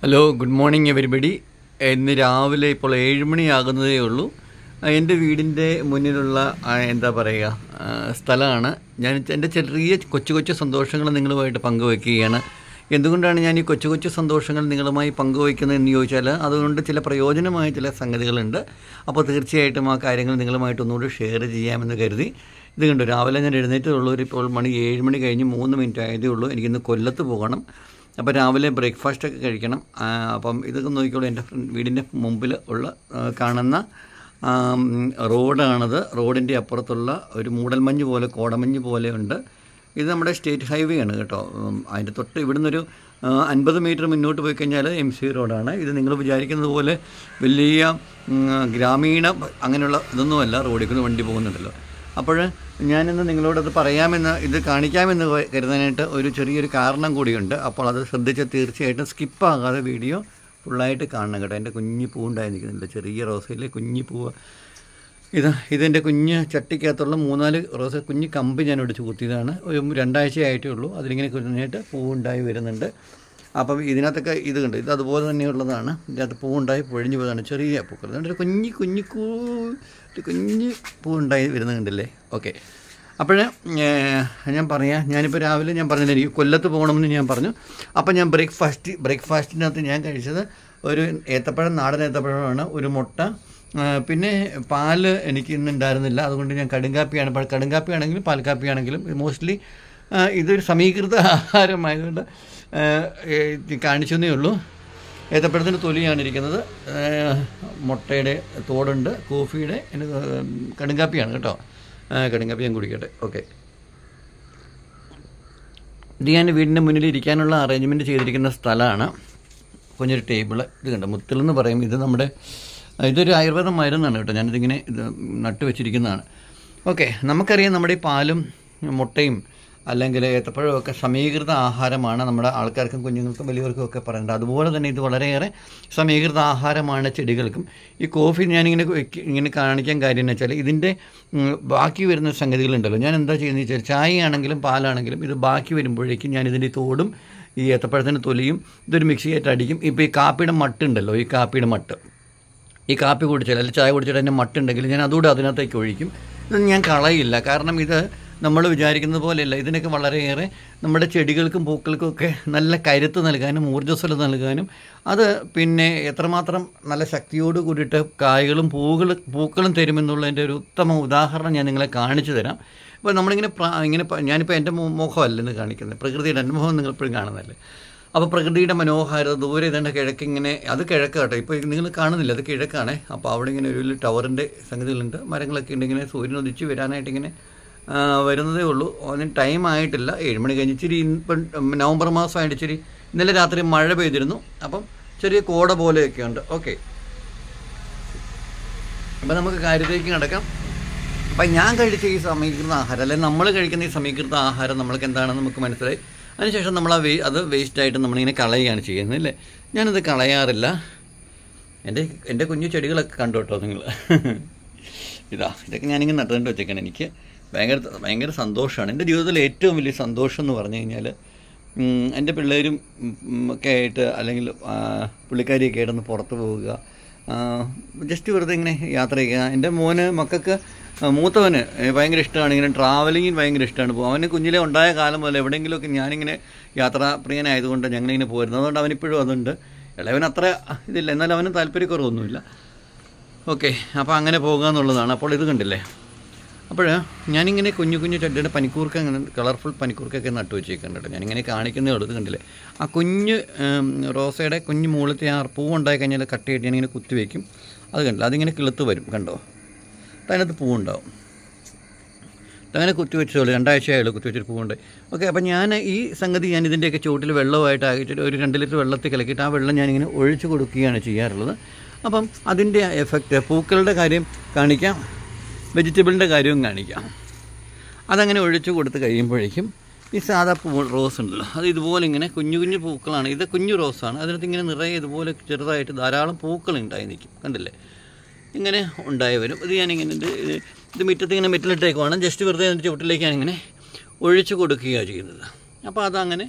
hello good morning everybody ഇന്ന് രാവിലെ ഇപ്പോൾ ഏഴ് മണിയാകുന്നതേ ഉള്ളൂ ആ, എൻ്റെ വീടിൻ്റെ മുന്നിലുള്ള ആ, എന്താ പറയുക ആ, സ്ഥലമാണ് ഞാൻ എൻ്റെ ചെറിയ കൊച്ചു കൊച്ചു സന്തോഷങ്ങൾ നിങ്ങളുമായിട്ട് പങ്കുവയ്ക്കുകയാണ് എന്തുകൊണ്ടാണ് ഞാൻ ഈ കൊച്ചു കൊച്ചു സന്തോഷങ്ങൾ നിങ്ങളുമായി പങ്കുവയ്ക്കുന്നത് എന്ന് ചോദിച്ചാൽ അതുകൊണ്ട് ചില പ്രയോജനമായ ചില സംഗതികളുണ്ട് അപ്പോൾ തീർച്ചയായിട്ടും ആ കാര്യങ്ങൾ നിങ്ങളുമായിട്ട് ഒന്നുകൂടി ഷെയർ ചെയ്യാമെന്ന് കരുതി ഇത് കണ്ടു രാവിലെ ഞാൻ എഴുന്നേറ്റേ ഉള്ളൂ ഒരു ഇപ്പോൾ മണി ഏഴ് മണി കഴിഞ്ഞ് മൂന്ന് മിനിറ്റ് ആയതേ ഉള്ളൂ എനിക്കിന്ന് കൊല്ലത്ത് പോകണം അപ്പോൾ രാവിലെ ബ്രേക്ക്ഫാസ്റ്റ് ഒക്കെ കഴിക്കണം ആ, അപ്പം ഇതൊക്കെ നോക്കിക്കോളൂ എൻ്റെ ഫ്രണ്ട് വീടിൻ്റെ മുമ്പിൽ ഉള്ള ആ, കാണുന്ന ആ, ഉം, റോഡാണത് റോഡിൻ്റെ അപ്പുറത്തുള്ള ഒരു മൂടൽമഞ്ഞ് പോലെ കോടമഞ്ഞ് പോലെ ഉണ്ട് ഇത് നമ്മുടെ സ്റ്റേറ്റ് ഹൈവേ ആണ് കേട്ടോ ഉം, അതിൻ്റെ തൊട്ട് ഇവിടുന്ന് ഒരു അൻപത് മീറ്റർ മുന്നോട്ട് പോയി കഴിഞ്ഞാൽ എം സി റോഡാണ് ഇത് നിങ്ങൾ വിചാരിക്കുന്നത് പോലെ വലിയ ഉം, ഗ്രാമീണ അങ്ങനെയുള്ള ഇതൊന്നുമല്ല റോഡിൽ കൂടി വണ്ടി പോകുന്നുണ്ടല്ലോ അപ്പോൾ ഞാനിന്ന് നിങ്ങളോടത് പറയാമെന്ന് ഇത് കാണിക്കാമെന്ന് ക- കരുതാനായിട്ട് ഒരു ചെറിയൊരു കാരണം കൂടിയുണ്ട് അപ്പോൾ അത് ശ്രദ്ധിച്ച് തീർച്ചയായിട്ടും സ്കിപ്പാകാതെ വീഡിയോ ഫുള്ളായിട്ട് കാണണം കേട്ടോ എൻ്റെ കുഞ്ഞി പൂവുണ്ടായി നിൽക്കുന്നുണ്ട് ചെറിയ റോസയിലെ കുഞ്ഞി പൂവ് ഇത് ഇതെൻ്റെ കുഞ്ഞ് ചട്ടിക്കകത്തുള്ള മൂന്നാല് റോസ കുഞ്ഞ് കമ്പ് ഞാൻ ഒടിച്ച് കുത്തിയതാണ് ഒരു രണ്ടാഴ്ചയായിട്ടേ ഉള്ളൂ അതിലിങ്ങനെ കുഞ്ഞായിട്ട് പൂവുണ്ടായി വരുന്നുണ്ട് അപ്പം ഇതിനകത്തൊക്കെ ഇത് കണ്ട് ഇത് അതുപോലെ തന്നെയുള്ളതാണ് ഇതിനകത്ത് പൂവുണ്ടായി പൊഴിഞ്ഞു പോയതാണ് ചെറിയ പൂക്കൾ അതുകൊണ്ട് ഒരു കുഞ്ഞി കുഞ്ഞി കൂ ഒരു കുഞ്ഞ് പൂവുണ്ടായി വരുന്നത് കണ്ടില്ലേ ഓക്കെ അപ്പോൾ ഞാൻ പറയാം ഞാനിപ്പോൾ രാവിലെ ഞാൻ പറഞ്ഞില്ല എനിക്ക് കൊല്ലത്ത് പോകണമെന്ന് ഞാൻ പറഞ്ഞു അപ്പോൾ ഞാൻ ബ്രേക്ക്ഫാസ്റ്റ് ബ്രേക്ക്ഫാസ്റ്റിനകത്ത് ഞാൻ കഴിച്ചത് ഒരു ഏത്തപ്പഴം നാടൻ ഏത്തപ്പഴമാണ് ഒരു മുട്ട ആ, പിന്നെ പാല് എനിക്ക് ഇന്ന് ഉണ്ടായിരുന്നില്ല അതുകൊണ്ട് ഞാൻ കടുങ്കാപ്പിയാണ് ഇപ്പോൾ കടുങ്കാപ്പിയാണെങ്കിലും പാൽക്കാപ്പിയാണെങ്കിലും മോസ്റ്റ്ലി ഇതൊരു സമീകൃത ആഹാരമായതുകൊണ്ട് ആ, ഏ, കാണിച്ചെന്നേ ഉള്ളൂ ഏത്തപ്പഴത്തിൻ്റെ തൊലിയാണ് ഇരിക്കുന്നത് ആ, മുട്ടയുടെ തോടുണ്ട് കോഫിയുടെ പിന്നെ, ആ, കടുങ്കാപ്പിയാണ് കേട്ടോ ആ, കടുങ്കാപ്പി ഞാൻ കുടിക്കട്ടെ ഓക്കെ ഇത് ഞാൻ വീടിൻ്റെ മുന്നിൽ ഇരിക്കാനുള്ള അറേഞ്ച്മെൻറ്റ് ചെയ്തിരിക്കുന്ന സ്ഥലമാണ് കുഞ്ഞൊരു ടേബിൾ ഇത് കണ്ടോ മുത്തലെന്ന് പറയും ഇത് നമ്മുടെ ഇതൊരു ആയുർവേദ മരുന്നാണ് കേട്ടോ ഞാനിതിങ്ങനെ ഇത് നട്ടു വെച്ചിരിക്കുന്നതാണ് ഓക്കെ നമുക്കറിയാം നമ്മുടെ ഈ പാലും മുട്ടയും അല്ലെങ്കിൽ ഏത്തപ്പഴവും ഒക്കെ സമീകൃത ആഹാരമാണ് നമ്മുടെ ആൾക്കാർക്കും കുഞ്ഞുങ്ങൾക്കും വലിയവർക്കും ഒക്കെ പറയേണ്ടത് അതുപോലെ തന്നെ ഇത് വളരെയേറെ സമീകൃത ആഹാരമാണ് ചെടികൾക്കും ഈ കോഫി ഞാനിങ്ങനെ വെക്ക- ഇങ്ങനെ കാണിക്കാൻ കാര്യം എന്ന് വെച്ചാൽ ഇതിൻ്റെ ഉം, ബാക്കി വരുന്ന സംഗതികളുണ്ടല്ലോ ഞാൻ എന്താ ചെയ്യുന്നത് വെച്ചാൽ ചായയാണെങ്കിലും പാലാണെങ്കിലും ഇത് ബാക്കി വരുമ്പോഴേക്കും ഞാൻ ഇതിൻ്റെ തോടും ഈ ഏത്തപ്പഴത്തിൻ്റെ തൊലിയും ഇതൊരു മിക്സിയായിട്ട് അടിക്കും ഇപ്പോൾ ഈ കാപ്പിയുടെ മട്ടുണ്ടല്ലോ ഈ കാപ്പിയുടെ മട്ട് ഈ കാപ്പി കുടിച്ചാൽ അല്ലെങ്കിൽ ചായ കുടിച്ചിട്ട് അതിൻ്റെ മട്ടുണ്ടെങ്കിൽ ഞാൻ അതുകൂടെ അതിനകത്തേക്ക് ഒഴിക്കും ഇത് ഞാൻ കളയില്ല കാരണം ഇത് നമ്മൾ വിചാരിക്കുന്നത് പോലെയല്ല ഇതിനൊക്കെ വളരെയേറെ നമ്മുടെ ചെടികൾക്കും പൂക്കൾക്കും ഒക്കെ നല്ല കരുത്ത് നൽകാനും ഊർജ്ജസ്വലത നൽകാനും അത് പിന്നെ എത്രമാത്രം നല്ല ശക്തിയോട് കൂടിയിട്ട് കായ്കളും പൂകൾ പൂക്കളും തരുമെന്നുള്ളതിൻ്റെ ഒരു ഉത്തമ ഉദാഹരണം ഞാൻ നിങ്ങളെ കാണിച്ചു തരാം ഇപ്പോൾ നമ്മളിങ്ങനെ പ്രാ- ഇങ്ങനെ പ- ഞാനിപ്പോൾ എൻ്റെ മു- മുഖമല്ല ഇന്ന് കാണിക്കുന്നത് പ്രകൃതിയുടെ എൻ്റെ മുഖം നിങ്ങൾ എപ്പോഴും കാണുന്നതല്ലേ അപ്പോൾ പ്രകൃതിയുടെ മനോഹാരിത ദൂരെ ഇതേണ്ട കിഴക്ക് ഇങ്ങനെ അത് കിഴക്ക് കേട്ടോ ഇപ്പോൾ നിങ്ങൾ കാണുന്നില്ല അത് കിഴക്കാണേ അപ്പോൾ അവിടെ ഇങ്ങനെ ഒരു വലിയ ടവറിൻ്റെ സംഗതികളുണ്ട് മരങ്ങളൊക്കെ ഉണ്ട് ഇങ്ങനെ സൂര്യൻ ഉദിച്ച് വരാനായിട്ട് ഇങ്ങനെ ആ, വരുന്നതേ ഉള്ളൂ അതിന് ടൈം ആയിട്ടില്ല ഏഴ് മണി കഴിഞ്ഞ് ഇച്ചിരി ഇപ്പം നവംബർ മാസമായിട്ട് ഇച്ചിരി ഇന്നലെ രാത്രി മഴ പെയ്തിരുന്നു അപ്പം ചെറിയ കോട പോലെയൊക്കെ ഉണ്ട് ഓക്കെ അപ്പം നമുക്ക് കാര്യത്തിലേക്ക് നടക്കാം അപ്പം ഞാൻ കഴിച്ച ഈ സമീകൃത ആഹാരം അല്ലെങ്കിൽ നമ്മൾ കഴിക്കുന്ന ഈ സമീകൃത ആഹാരം നമ്മൾക്ക് എന്താണെന്ന് നമുക്ക് മനസ്സിലായി അതിനുശേഷം നമ്മൾ ആ വേ അത് വേസ്റ്റായിട്ട് നമ്മളിങ്ങനെ കളയുകയാണ് ചെയ്യുന്നത് അല്ലേ ഞാനത് കളയാറില്ല എൻ്റെ എൻ്റെ കുഞ്ഞു ചെടികളൊക്കെ കണ്ടു കേട്ടോ നിങ്ങൾ ഇതാ ഇതൊക്കെ ഞാനിങ്ങനെ നട്ടുകൊണ്ട് വെച്ചേക്കാണ് എനിക്ക് ഭയങ്കര ഭയങ്കര സന്തോഷമാണ് എൻ്റെ ജീവിതത്തിലെ ഏറ്റവും വലിയ സന്തോഷം എന്ന് പറഞ്ഞു കഴിഞ്ഞാൽ ഉം, എൻ്റെ പിള്ളേരും ഉം, ഉം, ഒക്കെ ആയിട്ട് അല്ലെങ്കിൽ ആ, പുള്ളിക്കാരിയൊക്കെ ആയിട്ടൊന്ന് പുറത്ത് പോവുക ജസ്റ്റ് വെറുതെ ഇങ്ങനെ യാത്ര ചെയ്യുക എൻ്റെ മോന് മക്കൾക്ക് ആ, മൂത്തവന് ഏ, ഭയങ്കര ഇഷ്ടമാണ് ഇങ്ങനെ ട്രാവലിങ്ങിന് ഭയങ്കര ഇഷ്ടമാണ് പോകും അവന് കുഞ്ഞിലെ ഉണ്ടായ കാലം മുതൽ എവിടെയെങ്കിലുമൊക്കെ ഞാനിങ്ങനെ യാത്രാപ്രിയനായതുകൊണ്ട് ഞങ്ങളിങ്ങനെ പോരുന്നത് അതുകൊണ്ട് അവനിപ്പോഴും അതുണ്ട് ഇളയവൻ അത്ര ഇതില്ല എന്നാലും അവന് താല്പര്യക്കുറവൊന്നുമില്ല ഓക്കെ അപ്പോൾ അങ്ങനെ പോകുക എന്നുള്ളതാണ് അപ്പോൾ ഇത് കണ്ടില്ലേ അപ്പോൾ ഞാനിങ്ങനെ കുഞ്ഞു കുഞ്ഞു ചെടിയുടെ പനിക്കൂർക്ക അങ്ങനെ കളർഫുൾ പനിക്കൂർക്കൊക്കെ നട്ടു വെച്ചേക്കുന്നുണ്ട് കേട്ടോ ഞാനിങ്ങനെ കാണിക്കുന്നേ ഉള്ളൂ ഇത് കണ്ടില്ലേ ആ കുഞ്ഞ് ഉം, റോസയുടെ കുഞ്ഞു മുകളിലത്തെ ആ പൂവുണ്ടായി കഴിഞ്ഞാൽ കട്ട് ചെയ്തിട്ട് ഞാനിങ്ങനെ കുത്തി വയ്ക്കും അത് കണ്ടില്ല അതിങ്ങനെ കിളുത്ത് വരും കണ്ടോ അതിനകത്ത് പൂവുണ്ടാവും അങ്ങനെ കുത്തി വെച്ചോളൂ രണ്ടാഴ്ചയായുള്ളൂ കുത്തി വെച്ചൊരു പൂവുണ്ട് ഓക്കെ അപ്പം ഞാൻ ഈ സംഗതി ഞാൻ ഇതിൻ്റെയൊക്കെ ചുവട്ടിൽ വെള്ളമായിട്ട് ആക്കിയിട്ട് ഒരു രണ്ട് ലിറ്റർ വെള്ളത്തിൽ കലക്കിയിട്ട് ആ വെള്ളം ഞാനിങ്ങനെ ഒഴിച്ചു കൊടുക്കുകയാണ് ചെയ്യാറുള്ളത് അപ്പം അതിൻ്റെ എഫക്റ്റ് പൂക്കളുടെ കാര്യം കാണിക്കാം വെജിറ്റബിളിൻ്റെ കാര്യവും കാണിക്കാം അതങ്ങനെ ഒഴിച്ചു കൊടുത്ത് കഴിയുമ്പോഴേക്കും ഈ സാധാ പൂ റോസ് ഉണ്ടല്ലോ അത് ഇതുപോലെ ഇങ്ങനെ കുഞ്ഞു കുഞ്ഞു പൂക്കളാണ് ഇത് കുഞ്ഞു റോസാണ് അതിനകത്ത് ഇങ്ങനെ നിറയെ ഇതുപോലെ ചെറുതായിട്ട് ധാരാളം പൂക്കൾ ഉണ്ടായി നിൽക്കും കണ്ടില്ലേ ഇങ്ങനെ ഉണ്ടായി വരും ഇത് ഞാനിങ്ങനെ ഇത് ഇത് ഇത് മുറ്റത്ത് ഇങ്ങനെ മെറ്റിലിട്ടേക്കുവാണ് ജസ്റ്റ് വെറുതെ അതിൻ്റെ ചുവട്ടിലേക്ക് ഞാനിങ്ങനെ ഒഴിച്ചു കൊടുക്കുകയാണ് ചെയ്യുന്നത് അപ്പോൾ അതങ്ങനെ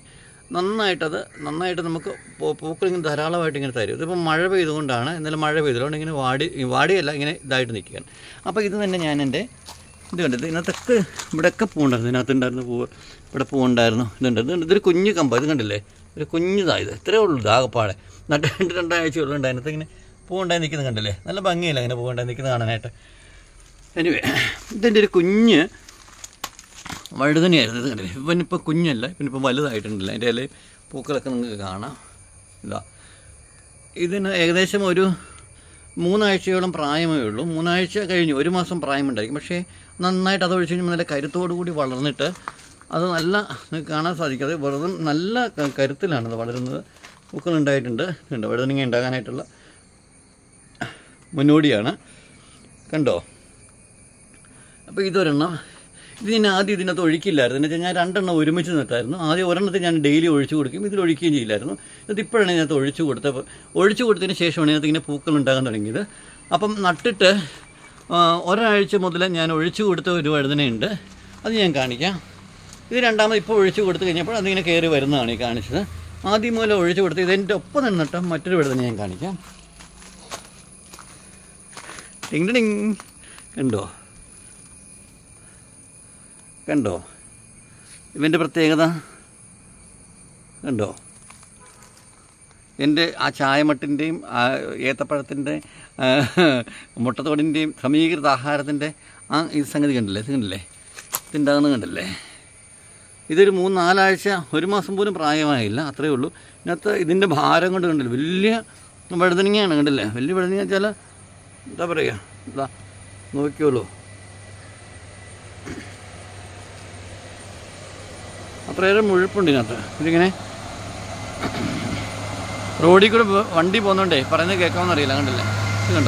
നന്നായിട്ടത് നന്നായിട്ട് നമുക്ക് പൂ- പൂക്കൾ ഇങ്ങനെ ധാരാളമായിട്ട് ഇങ്ങനെ തരും ഇതിപ്പോൾ മഴ പെയ്തുകൊണ്ടാണ് എന്നാലും മഴ പെയ്തുകൊണ്ട് ഇങ്ങനെ വാടി ഈ വാടിയല്ല ഇങ്ങനെ ഇതായിട്ട് നിൽക്കുകയാണ് അപ്പോൾ ഇത് തന്നെ ഞാൻ എൻ്റെ ഇത് കണ്ടത് ഇതിനകത്തൊക്കെ ഇവിടെയൊക്കെ പൂവുണ്ടായിരുന്നു ഇതിനകത്തുണ്ടായിരുന്നു പൂവ് ഇവിടെ പൂവുണ്ടായിരുന്നു ഇതുണ്ട് ഇത് ഇതൊരു കുഞ്ഞു കമ്പ ഇത് കണ്ടില്ലേ ഒരു കുഞ്ഞുതായത് ഇത്രയേ ഉള്ളൂ ഇതാകപ്പാടെ നട്ട് രണ്ട് രണ്ടാഴ്ച ഉള്ളുണ്ട് അതിനകത്ത് ഇങ്ങനെ പൂവുണ്ടായി നിൽക്കുന്നത് കണ്ടില്ലേ നല്ല ഭംഗിയില്ല ഇങ്ങനെ പൂവുണ്ടായി നിൽക്കുന്നത് കാണാനായിട്ട് എനിവേ ഇതിൻ്റെ ഒരു കുഞ്ഞ് വഴുതനയായിരുന്നു ഇത് കണ്ടില്ലേ ഇവൻ ഇപ്പോൾ കുഞ്ഞല്ല ഇവനിപ്പോൾ വലുതായിട്ടുണ്ടല്ലോ അതിൻ്റെ ഇല പൂക്കളൊക്കെ നിങ്ങൾക്ക് കാണാം ഇതാ ഇതിന് ഏകദേശം ഒരു മൂന്നാഴ്ചയോളം പ്രായമേ ഉള്ളൂ മൂന്നാഴ്ച കഴിഞ്ഞു ഒരു മാസം പ്രായമുണ്ടായിരിക്കും പക്ഷേ നന്നായിട്ട് അത് ഒഴിച്ച് കഴിഞ്ഞാൽ നല്ല കരുത്തോടു കൂടി വളർന്നിട്ട് അത് നല്ല നിങ്ങൾക്ക് കാണാൻ സാധിക്കും അത് വെറുതെ നല്ല ക- കരുത്തിലാണ് അത് വളരുന്നത് പൂക്കളുണ്ടായിട്ടുണ്ട് ഉണ്ട് വഴുതനങ്ങ ഉണ്ടാകാനായിട്ടുള്ള മുന്നോടിയാണ് കണ്ടോ അപ്പോൾ ഇതൊരെണ്ണം ഇത് ഞാൻ ആദ്യം ഇതിനകത്ത് ഒഴിക്കില്ലായിരുന്നു എന്ന് വെച്ചാൽ ഞാൻ രണ്ടെണ്ണം ഒരുമിച്ച് നട്ടായിരുന്നു ആദ്യം ഒരെണ്ണത്തിൽ ഞാൻ ഡെയിലി ഒഴിച്ചു കൊടുക്കും ഇതിൽ ഒഴിക്കുകയും ചെയ്യില്ലായിരുന്നു ഇത് ഇപ്പോഴാണ് ഇതിനകത്ത് ഒഴിച്ചു കൊടുത്തപ്പോൾ ഒഴിച്ചു കൊടുത്തതിന് ശേഷമാണ് ഇതിനകത്ത് ഇങ്ങനെ പൂക്കൾ ഉണ്ടാകാൻ തുടങ്ങിയത് അപ്പം നട്ടിട്ട് ആ, ഒരാഴ്ച മുതൽ ഞാൻ ഒഴിച്ചു കൊടുത്ത ഒരു വഴുതനയുണ്ട് അത് ഞാൻ കാണിക്കാം ഇത് രണ്ടാമത് ഇപ്പോൾ ഒഴിച്ചു കൊടുത്തു കഴിഞ്ഞപ്പോൾ അതിങ്ങനെ കയറി വരുന്നതാണ് ഈ കാണിച്ചത് ആദ്യം മുതൽ ഒഴിച്ചു കൊടുത്ത് ഇതിൻ്റെ ഒപ്പം നിന്ന് നട്ട മറ്റൊരു വഴുതന ഞാൻ കാണിക്കാം ടിങ് ടിങ് കണ്ടോ കണ്ടോ ഇവൻ്റെ പ്രത്യേകത കണ്ടോ എൻ്റെ ആ ചായമട്ടിൻ്റെയും ആ ഏത്തപ്പഴത്തിൻ്റെ ആ, മുട്ടത്തോടിൻ്റെയും സമീകൃത ആഹാരത്തിൻ്റെ ആ ഇത് സംഗതി കണ്ടില്ലേ ഇത് കണ്ടില്ലേ ഇതുണ്ടാകുന്നത് കണ്ടില്ലേ ഇതൊരു മൂന്ന് നാലാഴ്ച ഒരു മാസം പോലും പ്രായമായില്ല അത്രയേ ഉള്ളൂ ഇതിനകത്ത് ഇതിൻ്റെ ഭാരം കൊണ്ട് കണ്ടില്ല വലിയ വഴുതനങ്ങയാണ് കണ്ടില്ലേ വലിയ വഴുതനങ്ങ വെച്ചാൽ എന്താ പറയുക ഇതാ നോക്കിയോളൂ അത്രയേറെ മുഴുപ്പുണ്ട് ഇതിനകത്ത് ഇതിങ്ങനെ റോഡിൽ കൂടെ വ- വണ്ടി പോകുന്നോണ്ടേ പറയുന്നത് കേൾക്കാമെന്ന് അറിയില്ല കണ്ടില്ലേ ഇത് കണ്ടോ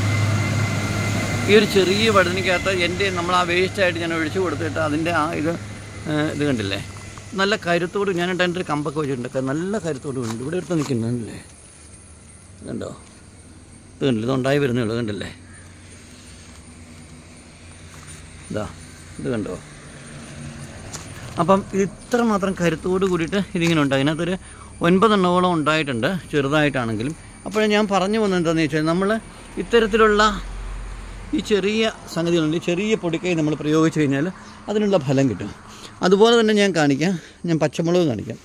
ഈ ഒരു ചെറിയ വഴുതനക്കകത്ത് എൻ്റെ നമ്മൾ ആ വേസ്റ്റായിട്ട് ഞാൻ ഒഴിച്ചു കൊടുത്തിട്ട് അതിൻ്റെ ആ ഇത് ഏ, ഇത് കണ്ടില്ലേ നല്ല കരുത്തോട് ഞാൻ എൻ്റെ ഒരു കമ്പൊക്കെ വെച്ചിട്ടുണ്ട് നല്ല കരുത്തോട് ഉണ്ട് ഇവിടെ എടുത്ത് നിൽക്കുന്നുണ്ടല്ലേ ഇത് കണ്ടോ ഇത് കണ്ടില്ല ഇത് ഉണ്ടായി വരുന്നേ ഉള്ളൂ കണ്ടില്ലേ ഇതാ ഇത് കണ്ടോ അപ്പം ഇത് ഇത്ര മാത്രം കരുത്തോട് കൂടിയിട്ട് ഇതിങ്ങനെ ഉണ്ട് അതിനകത്തൊരു ഒൻപതെണ്ണോളം ഉണ്ടായിട്ടുണ്ട് ചെറുതായിട്ടാണെങ്കിലും അപ്പോൾ ഞാൻ പറഞ്ഞു വന്നത് എന്താണെന്ന് വെച്ചാൽ നമ്മൾ ഇത്തരത്തിലുള്ള ഈ ചെറിയ സംഗതികളുണ്ട് ഈ ചെറിയ പൊടിക്കൈ നമ്മൾ പ്രയോഗിച്ച് കഴിഞ്ഞാൽ അതിനുള്ള ഫലം കിട്ടും അതുപോലെ തന്നെ ഞാൻ കാണിക്കാം ഞാൻ പച്ചമുളക് കാണിക്കാം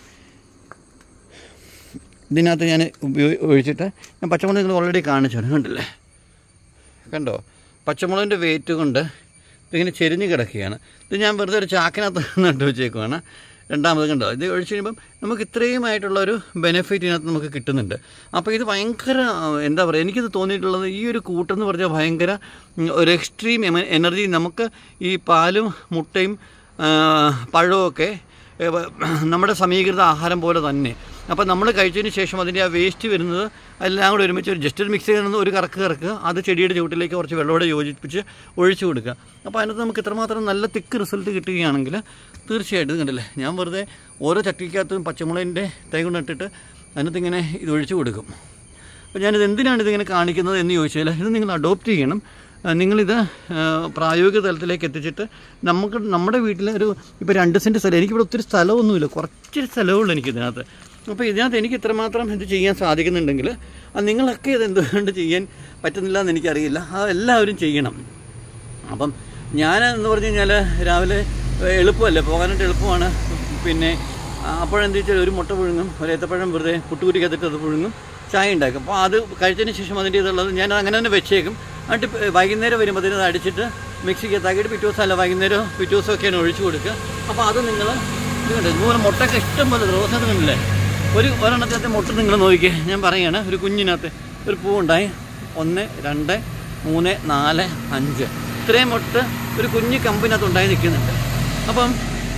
ഇതിനകത്ത് ഞാൻ ഉപയോഗി ഒഴിച്ചിട്ട് ഞാൻ പച്ചമുളക് നിങ്ങൾ ഓൾറെഡി കാണിച്ചു കണ്ടില്ലേ കണ്ടോ പച്ചമുളകിൻ്റെ വെയിറ്റ് കൊണ്ട് ഇതിങ്ങനെ ചെരിഞ്ഞ് കിടക്കുകയാണ് ഇത് ഞാൻ വെറുതെ ഒരു ചാക്കിനകത്ത് നട്ട് വെച്ചേക്കുവാണ് രണ്ടാമത് കണ്ടോ ഇത് ഒഴിച്ച് കഴിയുമ്പം നമുക്ക് ഇത്രയുമായിട്ടുള്ള ഒരു ബെനിഫിറ്റ് ഇതിനകത്ത് നമുക്ക് കിട്ടുന്നുണ്ട് അപ്പോൾ ഇത് ഭയങ്കര ആ, എന്താ പറയുക എനിക്കിത് തോന്നിയിട്ടുള്ളത് ഈ ഒരു കൂട്ടെന്ന് പറഞ്ഞാൽ ഭയങ്കര ഉം, ഒരു എക്സ്ട്രീം എനർജി നമുക്ക് ഈ പാലും മുട്ടയും ആ, പഴവുമൊക്കെ ഏ, വ- നമ്മുടെ സമീകൃത ആഹാരം പോലെ തന്നെ അപ്പോൾ നമ്മൾ കഴിച്ചതിന് ശേഷം അതിൻ്റെ ആ വേസ്റ്റ് വരുന്നത് എല്ലാം കൂടെ ഒരുമിച്ച് ഒരു ജസ്റ്റ് ഒരു മിക്സ് ചെയ്യുന്നത് ഒരു കറക്ക് കറക്കുക അത് ചെടിയുടെ ചുവട്ടിലേക്ക് കുറച്ച് വെള്ളത്തോടെ യോജിപ്പിച്ച് ഒഴിച്ചു കൊടുക്കുക അപ്പോൾ അതിനകത്ത് നമുക്ക് ഇത്രമാത്രം നല്ല തിക്ക് റിസൾട്ട് കിട്ടുകയാണെങ്കിൽ തീർച്ചയായിട്ടും ഇത് കണ്ടില്ലേ ഞാൻ വെറുതെ ഓരോ ചട്ടിക്കകത്തും പച്ചമുളകിൻ്റെ തൈ കൊണ്ട് ഇട്ടിട്ട് അതിനകത്ത് ഇങ്ങനെ ഇത് ഒഴിച്ചു കൊടുക്കും അപ്പോൾ ഞാനിത് എന്തിനാണ് ഇതിങ്ങനെ കാണിക്കുന്നത് എന്ന് ചോദിച്ചാൽ ഇത് നിങ്ങൾ അഡോപ്റ്റ് ചെയ്യണം ആ, നിങ്ങളിത് ആ, പ്രായോഗിക തലത്തിലേക്ക് എത്തിച്ചിട്ട് നമുക്ക് നമ്മുടെ വീട്ടിൽ ഒരു ഇപ്പോൾ രണ്ട് സെൻറ്റ് സ്ഥലം എനിക്കിവിടെ ഒത്തിരി സ്ഥലമൊന്നുമില്ല കുറച്ച് സ്ഥലമുള്ളൂ എനിക്ക് ഇതിനകത്ത് അപ്പോൾ ഇതിനകത്ത് എനിക്ക് ഇത്രമാത്രം ഇത് ചെയ്യാൻ സാധിക്കുന്നുണ്ടെങ്കിൽ അത് നിങ്ങളൊക്കെ ഇത് എന്തുകൊണ്ട് ചെയ്യാൻ പറ്റുന്നില്ല എന്ന് എനിക്കറിയില്ല അത് എല്ലാവരും ചെയ്യണം അപ്പം ഞാൻ എന്ന് പറഞ്ഞു കഴിഞ്ഞാൽ രാവിലെ എളുപ്പമല്ലേ പോകാനായിട്ട് എളുപ്പമാണ് പിന്നെ അപ്പോഴെന്താ വെച്ചാൽ ഒരു മുട്ട പുഴുങ്ങും ഒരു ഏത്തപ്പഴം വെറുതെ പുട്ടുകുരിക്കത്തിട്ട് അത് പുഴുങ്ങും ചായ ഉണ്ടാക്കും അപ്പോൾ അത് കഴിച്ചതിന് ശേഷം അതിൻ്റെ ഇതുള്ളത് ഞാൻ അങ്ങനെ തന്നെ വെച്ചേക്കും എന്നിട്ട് പ് വൈകുന്നേരം വരുമ്പോൾ അത് അടിച്ചിട്ട് മിക്സിക്കകത്താക്കിയിട്ട് പിറ്റേ ദിവസം അല്ല വൈകുന്നേരം പിറ്റേ ദിവസമൊക്കെയാണ് ഒഴിച്ചു കൊടുക്കുക അപ്പോൾ അത് നിങ്ങൾ ഇത് കണ്ടോ ഇതുപോലെ മുട്ടയൊക്കെ ഇഷ്ടം പോലെ റോസത് കണ്ടില്ലേ ഒരു ഒരെണ്ണത്തിനകത്ത് മുട്ട നിങ്ങൾ നോക്കിക്കേ ഞാൻ പറയുകയാണ് ഒരു കുഞ്ഞിനകത്ത് ഒരു പൂവുണ്ടായി ഒന്ന് രണ്ട് മൂന്ന് നാല് അഞ്ച് ഇത്രയും മുട്ട ഒരു കുഞ്ഞു കമ്പിനകത്ത് ഉണ്ടായി നിൽക്കുന്നുണ്ട് അപ്പം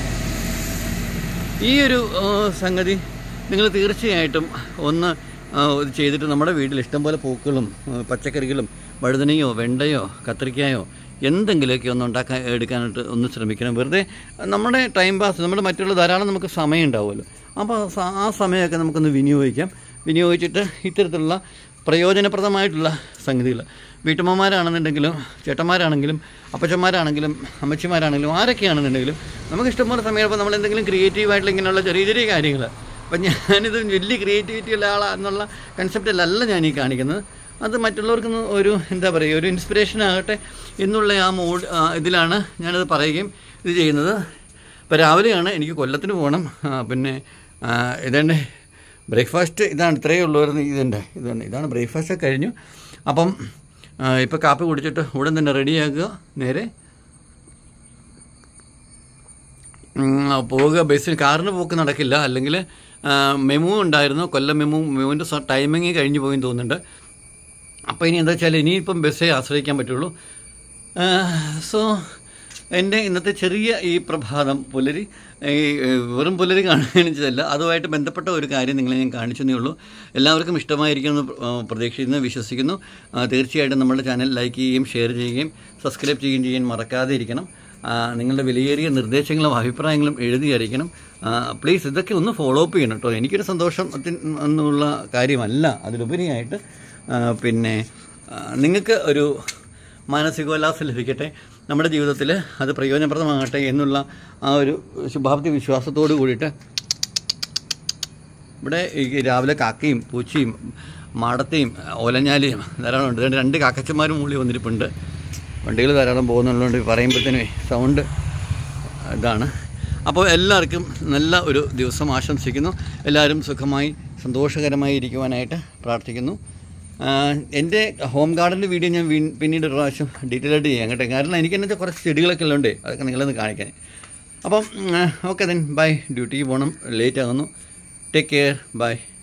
ഈ ഒരു ആ, സംഗതി നിങ്ങൾ തീർച്ചയായിട്ടും ഒന്ന് ആ, ഇത് ചെയ്തിട്ട് നമ്മുടെ വീട്ടിൽ ഇഷ്ടംപോലെ പൂക്കളും ആ, പച്ചക്കറികളും വഴുതനയോ വെണ്ടയോ കത്തിരിക്കായോ എന്തെങ്കിലുമൊക്കെ ഒന്ന് ഉണ്ടാക്കാൻ എടുക്കാനായിട്ട് ഒന്ന് ശ്രമിക്കണം വെറുതെ നമ്മുടെ ടൈം പാസ് നമ്മുടെ മറ്റുള്ള ധാരാളം നമുക്ക് സമയം ഉണ്ടാവുമല്ലോ അപ്പോൾ ആ സ- ആ സമയമൊക്കെ നമുക്കൊന്ന് വിനിയോഗിക്കാം വിനിയോഗിച്ചിട്ട് ഇത്തരത്തിലുള്ള പ്രയോജനപ്രദമായിട്ടുള്ള സംഗതികൾ വീട്ടമ്മമാരാണെന്നുണ്ടെങ്കിലും ചേട്ടന്മാരാണെങ്കിലും അപ്പച്ചന്മാരാണെങ്കിലും അമ്മച്ചിമാരാണെങ്കിലും ആരൊക്കെയാണെന്നുണ്ടെങ്കിലും നമുക്ക് ഇഷ്ടംപോലെ സമയം ഇപ്പോൾ നമ്മൾ എന്തെങ്കിലും ക്രിയേറ്റീവായിട്ടുള്ള ഇങ്ങനെയുള്ള ചെറിയ ചെറിയ കാര്യങ്ങൾ അപ്പം ഞാനിത് വലിയ ക്രിയേറ്റിവിറ്റി ഉള്ള ആളാന്നുള്ള കൺസെപ്റ്റിലല്ല ഞാൻ ഈ കാണിക്കുന്നത് അത് മറ്റുള്ളവർക്ക് ഒരു എന്താ പറയുക ഒരു ഇൻസ്പിറേഷൻ ആകട്ടെ എന്നുള്ള ആ മൂഡ് ആ, ഇതിലാണ് ഞാനത് പറയുകയും ഇത് ചെയ്യുന്നത് ഇപ്പോൾ രാവിലെയാണ് എനിക്ക് കൊല്ലത്തിന് പോകണം ആ, പിന്നെ ആ, ഇതേണ്ട ബ്രേക്ക്ഫാസ്റ്റ് ഇതാണ് ഇത്രയേ ഉള്ളൂ ഇതുണ്ട് ഇതാണ് ഇതാണ് ബ്രേക്ക്ഫാസ്റ്റ് കഴിഞ്ഞു അപ്പം ഇപ്പോൾ കാപ്പി കുടിച്ചിട്ട് ഉടൻ തന്നെ റെഡിയാക്കുക നേരെ ഉം, പോവുക ബസ്സിന് കാറിന് പോക്ക് നടക്കില്ല അല്ലെങ്കിൽ മെമു ഉണ്ടായിരുന്നു കൊല്ലം മെമു മെമുവിൻ്റെ ടൈമിങ് കഴിഞ്ഞു പോയി തോന്നുന്നുണ്ട് അപ്പോൾ ഇനി എന്താ വെച്ചാൽ ഇനിയിപ്പം ബസ്സേ ആശ്രയിക്കാൻ പറ്റുള്ളൂ സോ എൻ്റെ ഇന്നത്തെ ചെറിയ ഈ പ്രഭാതം പുലരി ഈ ഏഹ്, വെറും പുലരി കാണിച്ചതല്ല അതുമായിട്ട് ബന്ധപ്പെട്ട ഒരു കാര്യം നിങ്ങളെ ഞാൻ കാണിച്ചതേ ഉള്ളൂ എല്ലാവർക്കും ഇഷ്ടമായിരിക്കുമെന്ന് പ്ര- ആ, പ്രതീക്ഷിക്കുന്നു വിശ്വസിക്കുന്നു ആ, തീർച്ചയായിട്ടും നമ്മുടെ ചാനൽ ലൈക്ക് ചെയ്യുകയും ഷെയർ ചെയ്യുകയും സബ്സ്ക്രൈബ് ചെയ്യുകയും ചെയ്യാൻ മറക്കാതെ ഇരിക്കണം ആ, നിങ്ങളുടെ വിലയേറിയ നിർദ്ദേശങ്ങളും അഭിപ്രായങ്ങളും എഴുതി അറിയിക്കണം പ്ലീസ് ഇതൊക്കെ ഒന്ന് ഫോളോ അപ്പ് ചെയ്യണം കേട്ടോ എനിക്കൊരു സന്തോഷം എന്നുള്ള കാര്യമല്ല അതിലുപരിയായിട്ട് ആ, പിന്നെ ആ, നിങ്ങൾക്ക് ഒരു മാനസികോല്ലാസം ലഭിക്കട്ടെ നമ്മുടെ ജീവിതത്തിൽ അത് പ്രയോജനപ്രദമാകട്ടെ എന്നുള്ള ആ ഒരു ശുഭാപ്തി വിശ്വാസത്തോട് കൂടിയിട്ട് ഇവിടെ ഈ രാവിലെ കാക്കയും പൂച്ചയും മാടത്തെയും ഓലഞ്ഞാലിയും ധാരാളം ഉണ്ട് രണ്ട് രണ്ട് കാക്കച്ചന്മാരും മുകളിൽ വന്നിരിപ്പുണ്ട് വണ്ടികൾ ധാരാളം പോകുന്നുള്ളതുകൊണ്ട് പറയുമ്പോഴത്തേനും സൗണ്ട് ഇതാണ് അപ്പോൾ എല്ലാവർക്കും നല്ല ഒരു ദിവസം ആശംസിക്കുന്നു എല്ലാവരും സുഖമായി സന്തോഷകരമായി ഇരിക്കുവാനായിട്ട് പ്രാർത്ഥിക്കുന്നു ആഹ് എൻ്റെ ഹോം ഗാർഡൻ്റെ വീഡിയോ ഞാൻ വീ- പിന്നീട് ഒരു പ്രാവശ്യം ഡീറ്റെയിൽ ആയിട്ട് ചെയ്യാം കേട്ടോ കാരണം എനിക്ക് എന്നു വെച്ചാൽ കുറച്ച് ചെടികളൊക്കെ ഉള്ളതുകൊണ്ട് അതൊക്കെ നിങ്ങളൊന്ന് കാണിക്കാൻ അപ്പം ഓക്കെ ദെൻ ബൈ ഡ്യൂട്ടിക്ക് പോകണം ലേറ്റ് ആകുന്നു ടേക്ക് കെയർ ബൈ